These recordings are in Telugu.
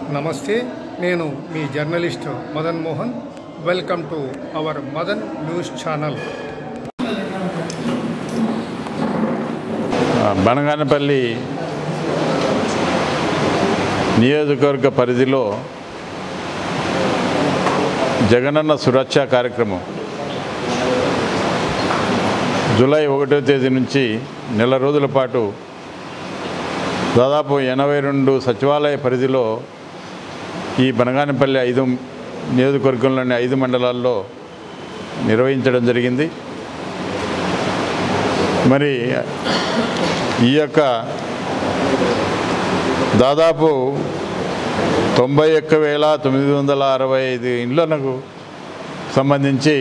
నమస్తే నేను మీ journalist Madan Mohan welcome to our Madan news channel Banaganapalli నియోజకవర్గ పరిధిలో జగనన్న సురక్ష కార్యక్రమం జూలై ఒకటో తేదీ నుంచి నెల రోజుల పాటు దాదాపు ఎనభై రెండు సచివాలయ పరిధిలో ఈ బనగానపల్లి ఐదు నియోజకవర్గంలోని ఐదు మండలాల్లో నిర్వహించడం జరిగింది మరి ఈ యొక్క దాదాపు తొంభై ఒక్క వేల తొమ్మిది వందల అరవై ఐదు ఇండ్లకు సంబంధించి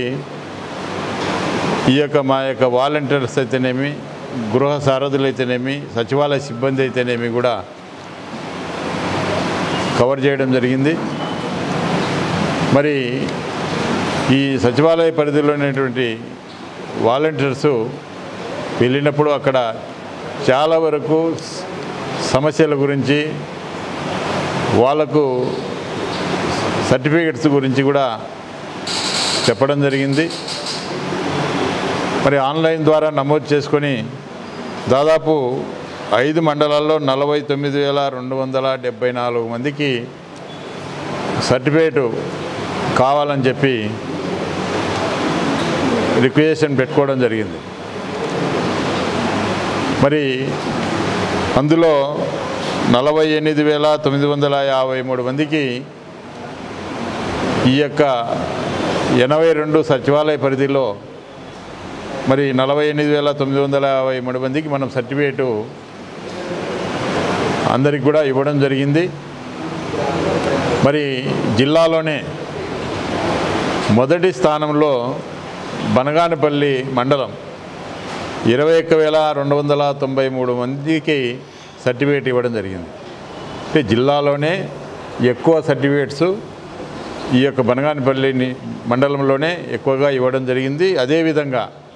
ఈ యొక్క మా యొక్క వాలంటీర్స్ అయితేనేమి గృహ సారథులు అయితేనేమి సచివాలయ సిబ్బంది అయితేనేమి కూడా కవర్ చేయడం జరిగింది మరి ఈ సచివాలయ పరిధిలో ఉన్నటువంటి వాలంటీర్సు వెళ్ళినప్పుడు అక్కడ చాలా వరకు స- సమస్యల గురించి వాళ్ళకు సర్టిఫికెట్స్ గురించి కూడా చెప్పడం జరిగింది మరి ఆన్లైన్ ద్వారా నమోదు చేసుకొని దాదాపు ఐదు మండలాల్లో నలభై తొమ్మిది వేల రెండు వందల డెబ్బై నాలుగు మందికి సర్టిఫికేటు కావాలని చెప్పి రిక్వెషన్ పెట్టుకోవడం జరిగింది మరి అందులో నలభై ఎనిమిది వేల తొమ్మిది వందల యాభై మూడు మందికి ఈ యొక్క ఎనభై రెండు సచివాలయ పరిధిలో మరి నలభై ఎనిమిది వేల తొమ్మిది వందల యాభై మూడు మందికి మనం సర్టిఫికేటు అందరికి కూడా ఇవ్వడం జరిగింది మరి జిల్లాలోనే మొదటి స్థానంలో బనగానపల్లి మండలం ఇరవై ఒక్క వేల రెండు వందల తొంభై మూడు మందికి సర్టిఫికేట్ ఇవ్వడం జరిగింది అంటే జిల్లాలోనే ఎక్కువ సర్టిఫికేట్స్ ఈ యొక్క బనగానపల్లి ని- మండలంలోనే ఎక్కువగా ఇవ్వడం జరిగింది అదేవిధంగా